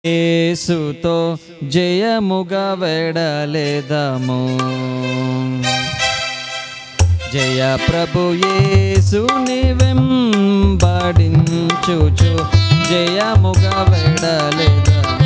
యేసుతో జయముగా వెడలేదము జయ ప్రభు యేసుని వెంబడించుచు జయముగా వెడలేదము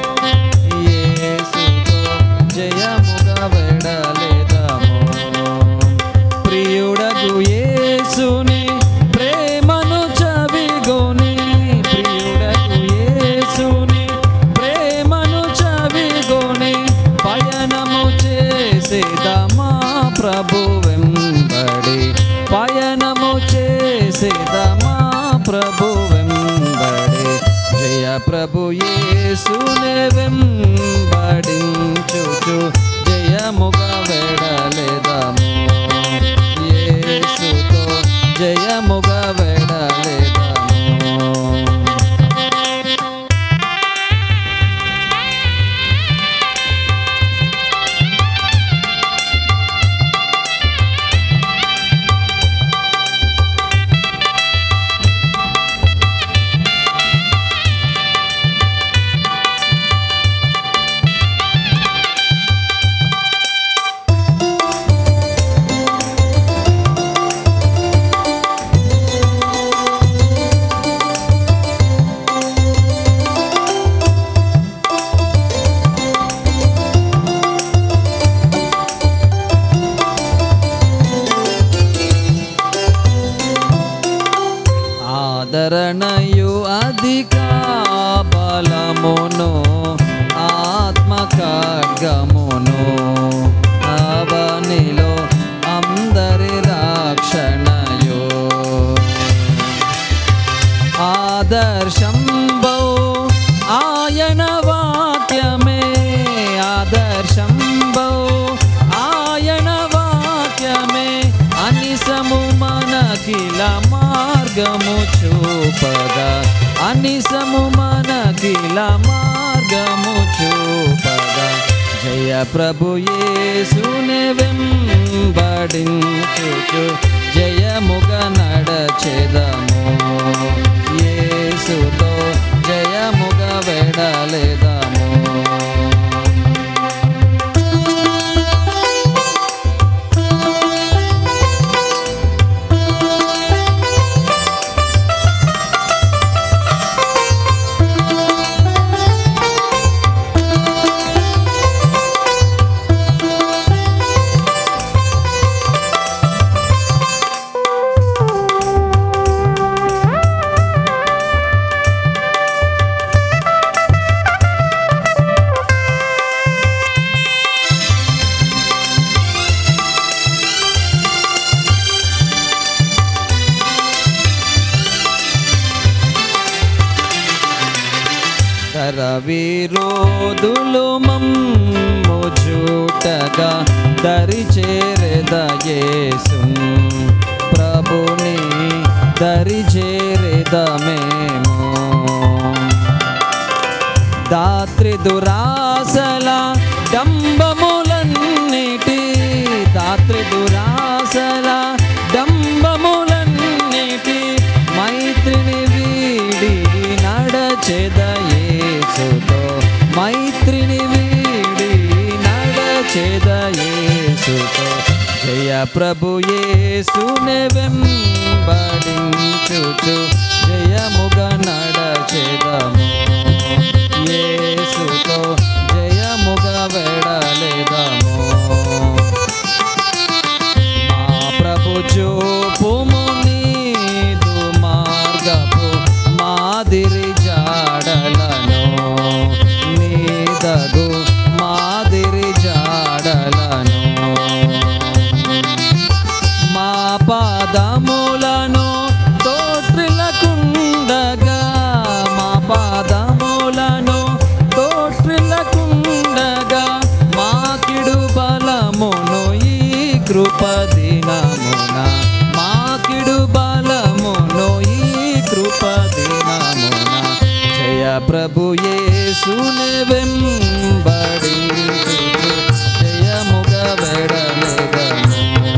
యేసుతో జయముగా వెడలేదము ప్రియుడగు యేసుని ప్రేమను చవిగొని ప్రియుడగు యేసుని ప్రేమను చవిగొని పయనము చేసేదమా ప్రభు వెంబడి పయనము చేసేదమా ప్రభు వెంబడి జయ ప్రభు యేసునే వెంబడించుచు జయముగా వెడలేదము యేసుతో జయముగా వెడలేదము ఆదరణయు అధిక బలమును ఆత్మ ఖడ్గమును అవనిలో అందరి రక్షణయు ఆదర్శం బౌ ఆయన వాక్యమే ఆదర్శం బౌ ఆయన వాక్యమే అనిసము మనకిల మార్గము చూపగా అనిసము మనకిల మార్గము చూపగా జయ ప్రభు యేసునే వెంబడించుచు జయముగా నడచెదము యేసుతో జయముగా వెడలేదము కరవీరోదులు మమ్ము చూటగా దరి చేరెదయేసు ప్రభుని దరి చేరెదమేమో దాత్రి దురాసల డంబములన్నిటి దాత్రి దురాసల డంబములన్నిటి మైత్రిని వీడి నడచెదయేసుతో మైత్రిని వీడి నడచెదయేసుతో జయ ప్రభు యేసునే వెంబడించుచు జయముగా నడచెదము యేసుతో జయముగా వెడలేదము మా ప్రభు చూపుము నీదు మార్గపు మాదిరి జాడలను నీదగు మాదిరి జాడలను మా పాదములను తోట్రిలకుండగా మా పాదములను తోట్రిలకుండగా మాకిడు బలమును ఈ కృపదినమున మాకిడు బలమును ఈ కృపదినమున జయ ప్రభు యేసునే వెంబడించుచు జయముగా వెడలేదము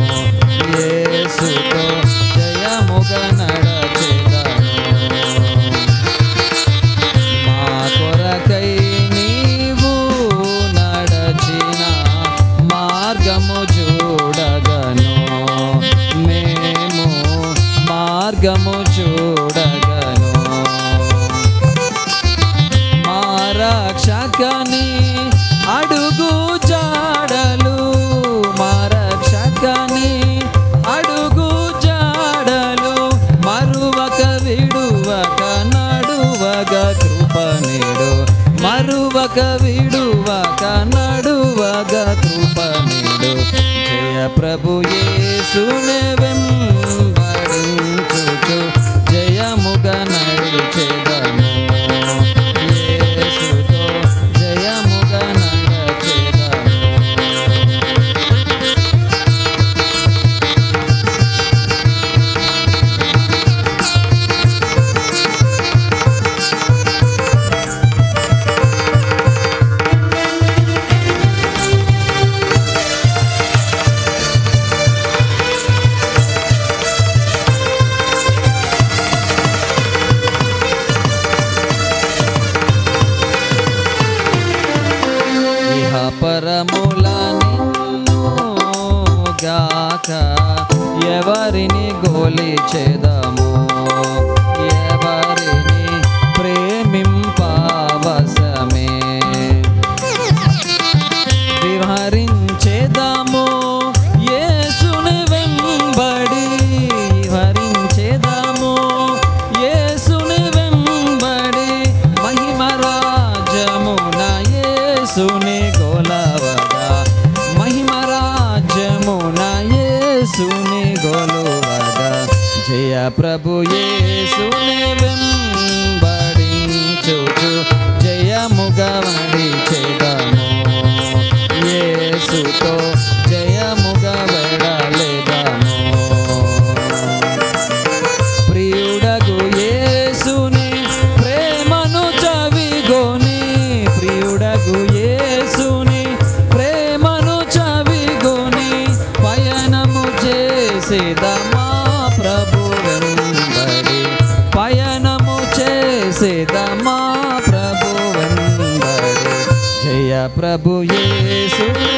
యేసుతో జయముగా నడచెదము మా కొరకై రక్షకని అడుగు జాడలు మా రక్షకని అడుగు జాడలు మరువక విడువక నడువగ కృపనేడు మరువక విడువక నడువగ కృపనేడు జయ ప్రభు యేసునే వెంబడించుచు జయముగ నడిచెదము యేసుతో జయముగ నడచెదము ఇహ పరముల నిన్ను గాక ఎవరిని గోలిచెదము ఎవరిని ప్రేమింపవసమే విహరించేదము యేసుని వెంబడి విహరించేదము యేసుని వెంబడి మహిమ రాజ్యమున యేసుని గొలవగా మహిమ రాజ్యమున యేసుని గొలువగా జయ ప్రభు యేసుని వెంబడించుచు జయముగా వడిచెదము యేసుతో జయముగా వెడలెదము ప్రియుడగు యేసుని ప్రేమను చవిగొని ప్రియుడగు యేసుని ప్రేమను చవిగొని పయనము చేసేదమా ప్రభు వెంబడి పయనము చేసేదమా ప్రభు వెంబడి జయ ప్రభు యేసు